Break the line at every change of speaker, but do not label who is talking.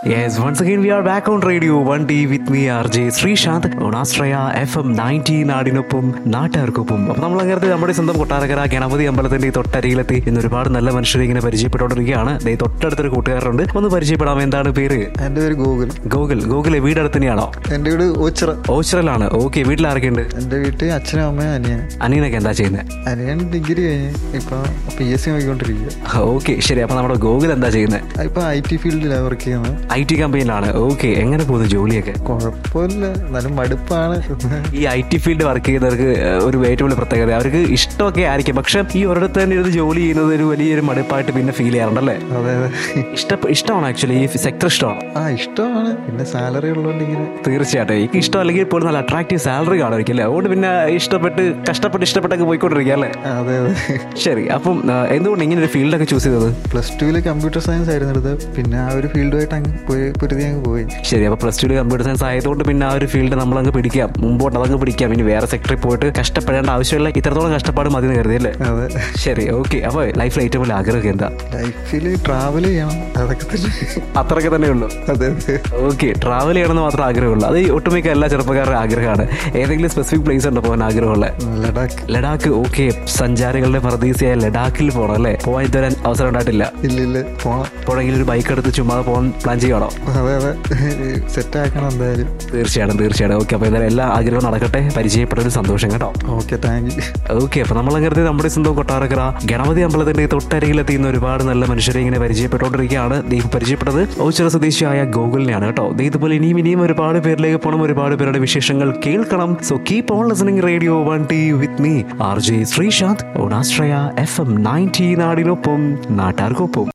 Yes, once again we are back on radio 1D with me RJ Sreesanth Onashraya F M ninety നാടിനൊപ്പം നാട്ടുകാർക്കൊപ്പം അപ്പൊ നമ്മൾ അങ്ങനത്തെ നമ്മുടെ സ്വന്തം കൊട്ടാരക്കര ഗണപതി അമ്പലത്തിന്റെ ഈ തൊട്ടരികിലെത്തി ഇന്ന് ഒരുപാട് നല്ല മനുഷ്യരെ ഇങ്ങനെ പരിചയപ്പെട്ടുകൊണ്ടിരിക്കുകയാണ് ദേ തൊട്ടടുത്തൊരു കൂട്ടുകാരുണ്ട് ഒന്ന് പരിചയപ്പെടാം എന്താണ് പേര്
എൻ്റെ പേര് ഗൂഗിൾ
ഗോകുൽ ഗോകുലെ വീടടുത്ത് തന്നെയാണോ
എൻ്റെ വീട് ഓച്ചിറ
ഓച്ചിറലാണ് ഓക്കെ വീട്ടിൽ ആരൊക്കെയുണ്ട്
എൻ്റെ വീട്ടിൽ അച്ഛനും അമ്മയും അനിയൻ
അനിയനൊക്കെ എന്താ ചെയ്യുന്നത്
അനിയൻ ഡിഗ്രി കഴിഞ്ഞ് ഇപ്പം പി എസ് സി നോക്കിക്കൊണ്ടിരിക്കുക
ഓക്കെ ശരി അപ്പൊ നമ്മുടെ ഗോകുൽ എന്താ ചെയ്യുന്നത്
ഇപ്പം ഐ ടി ഫീൽഡിലാണ് വർക്ക് ചെയ്യുന്നത്
ഐ ടി കമ്പനിയിലാണ് ഓക്കെ എങ്ങനെ പോകുന്നു ജോലിയൊക്കെ
കുഴപ്പമില്ല എന്നാലും മടുപ്പാണ്
ഈ ഐ ടി ഫീൽഡ് വർക്ക് ചെയ്യുന്നവർക്ക് ഏഹ്, ഒരു ഏറ്റവും വലിയ പ്രത്യേകത അവർക്ക് ഇഷ്ടമൊക്കെ ആയിരിക്കും പക്ഷെ ഈ ഒരിടത്ത് തന്നെ ഇരുന്ന് ജോലി ചെയ്യുന്നത് ഒരു വലിയൊരു മടുപ്പായിട്ട് പിന്നെ ഫീൽ ചെയ്യാറുണ്ടല്ലേ
അതെ അതെ
ഇഷ്ട ഇഷ്ടമാണ് ആക്ച്വലി ഈ സെക്ടർ ഇഷ്ടമാണ്
ആ ഇഷ്ടമാണ് പിന്നെ സാലറി ഉള്ളതുകൊണ്ട് ഇങ്ങനെ
തീർച്ചയായിട്ടും എനിക്ക് ഇഷ്ടം അല്ലെങ്കിൽ പോലും നല്ല അട്രാക്റ്റീവ് സാലറി കാണുമായിരിക്കും അല്ലേ അതുകൊണ്ട് പിന്നെ ഇഷ്ടപ്പെട്ട് കഷ്ടപ്പെട്ട് ഇഷ്ടപ്പെട്ടൊക്കെ പോയിക്കൊണ്ടിരിക്കുക അല്ലേ
അതെ അതെ
ശരി അപ്പം ആ, എന്തുകൊണ്ട് ഇങ്ങനെ ഒരു ഫീൽഡൊക്കെ ചൂസ് ചെയ്തത്
പ്ലസ് ടുവിൽ കമ്പ്യൂട്ടർ സയൻസ് ആയിരുന്നു എടുത്തത് പിന്നെ ആ ഒരു ഫീൽഡുമായിട്ട് അങ്ങ് പോയി പൊരുതി അങ്ങ് പോയി
ശരി അപ്പോൾ പ്ലസ് ടു കമ്പ്യൂട്ടർ സയൻസ് ആയതുകൊണ്ട് പിന്നെ ആ ഒരു ഫീൽഡ് നമ്മളങ്ങ് പിടിക്കാം മുമ്പോട്ട് അതങ്ങ് പിടിക്കാം ഇനി വേറെ സെക്ടറിൽ പോയിട്ട് കഷ്ടപ്പെടേണ്ട ആവശ്യമില്ല ഇത്രത്തോളം കഷ്ടപ്പാട് മതി എന്ന് കരുതി അല്ലേ
അതെ
ശരി ഓക്കെ അപ്പോൾ ലൈഫിൽ ഏറ്റവും വലിയ ആഗ്രഹം എന്താ
ലൈഫിൽ ട്രാവൽ ചെയ്യണം അതൊക്കെ തന്നെ
അത്രയൊക്കെ തന്നെ ഉള്ളൂ
അതെ അതെ
ഓക്കെ ട്രാവൽ ചെയ്യണമെന്ന് മാത്രം ആഗ്രഹമുള്ളൂ അത് ഈ ഒട്ടുമിക്ക എല്ലാ ചെറുപ്പക്കാരുടെ ആഗ്രഹമാണ് ഏതെങ്കിലും സ്പെസിഫിക് പ്ലേസ് ഉണ്ടോ പോകാൻ ആഗ്രഹമുള്ള
ലഡാക്ക്
ലഡാക്ക് ഓക്കെ സഞ്ചാരികളുടെ പ്രതീക്ഷയായ ലഡാക്കിൽ പോകണം അല്ലേ പോകാൻ ഇതുവരെ അവസരം ഉണ്ടായിട്ടില്ല
ഇല്ല ഇല്ല പോണം
എപ്പോഴെങ്കിലും ഒരു ബൈക്ക് എടുത്ത് ചുമ്മാ പോകാൻ പ്ലാൻ ചെയ്യണോ
അതെ അതെ സെറ്റ് ആക്കണം എന്തായാലും
തീർച്ചയായിട്ടും തീർച്ചയായിട്ടും ഓക്കെ അപ്പോൾ എന്തായാലും എല്ലാ ആഗ്രഹവും നടക്കട്ടെ പരിചയപ്പെട്ടൊരു സന്തോഷം കേട്ടോ
ഓക്കെ താങ്ക് യു
ഓക്കെ അപ്പൊ നമ്മൾ അങ്ങനത്തെ നമ്മുടെ സ്വന്തം കൊട്ടാരക്കര ഗണപതി അമ്പലത്തിന്റെ തൊട്ടരികിലെത്തിയുന്ന ഒരുപാട് നല്ല മനുഷ്യരെ ഇങ്ങനെ പരിചയപ്പെട്ടുകൊണ്ടിരിക്കുകയാണ് ദൈവം പരിചയപ്പെട്ടത് ഓച്ചിറ സ്വദേശിയായ ഗോകുലിനെയാണ് കേട്ടോ ദേ ഇതുപോലെ ഇനിയും ഇനിയും ഒരുപാട് പേരിലേക്ക് പോകണം ഒരുപാട് പേരുടെ വിശേഷങ്ങൾ കേൾക്കണം so keep on listening radio one D with me R J Sreesanth Onashraya F M ninety നാടിനൊപ്പം നാട്ടാർക്കൊപ്പം